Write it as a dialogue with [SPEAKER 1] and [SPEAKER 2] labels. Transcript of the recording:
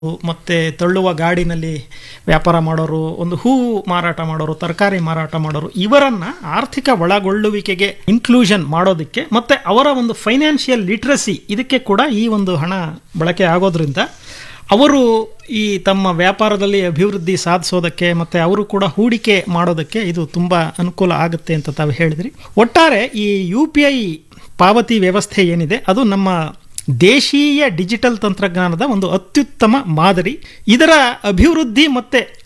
[SPEAKER 1] ಮತ್ತೆ ತಳ್ಳುವ ಗಾಡಿನಲ್ಲಿ ವ್ಯಾಪಾರ ಮಾಡೋರು ಒಂದು ಹೂವು ಮಾರಾಟ ಮಾಡೋರು ತರಕಾರಿ ಮಾರಾಟ ಮಾಡೋರು ಇವರನ್ನ ಆರ್ಥಿಕ ಒಳಗೊಳ್ಳುವಿಕೆಗೆ ಇನ್ಕ್ಲೂಷನ್ ಮಾಡೋದಕ್ಕೆ ಮತ್ತೆ ಅವರ ಒಂದು ಫೈನಾನ್ಷಿಯಲ್ ಲಿಟ್ರಸಿ ಇದಕ್ಕೆ ಕೂಡ ಈ ಒಂದು ಹಣ ಬಳಕೆ ಆಗೋದ್ರಿಂದ ಅವರು ಈ ತಮ್ಮ ವ್ಯಾಪಾರದಲ್ಲಿ ಅಭಿವೃದ್ಧಿ ಸಾಧಿಸೋದಕ್ಕೆ ಮತ್ತೆ ಅವರು ಕೂಡ ಹೂಡಿಕೆ ಮಾಡೋದಕ್ಕೆ ಇದು ತುಂಬ ಅನುಕೂಲ ಆಗುತ್ತೆ ಅಂತ ತಾವು ಹೇಳಿದ್ರಿ ಒಟ್ಟಾರೆ ಈ ಯು ಪಿ ಐ ಪಾವತಿ ವ್ಯವಸ್ಥೆ ಏನಿದೆ ಅದು ನಮ್ಮ ದೇಶೀಯ ಡಿಜಿಟಲ್ ತಂತ್ರಜ್ಞಾನದ ಒಂದು ಅತ್ಯುತ್ತಮ ಮಾದರಿ ಇದರ ಅಭಿವೃದ್ಧಿ ಮತ್ತೆ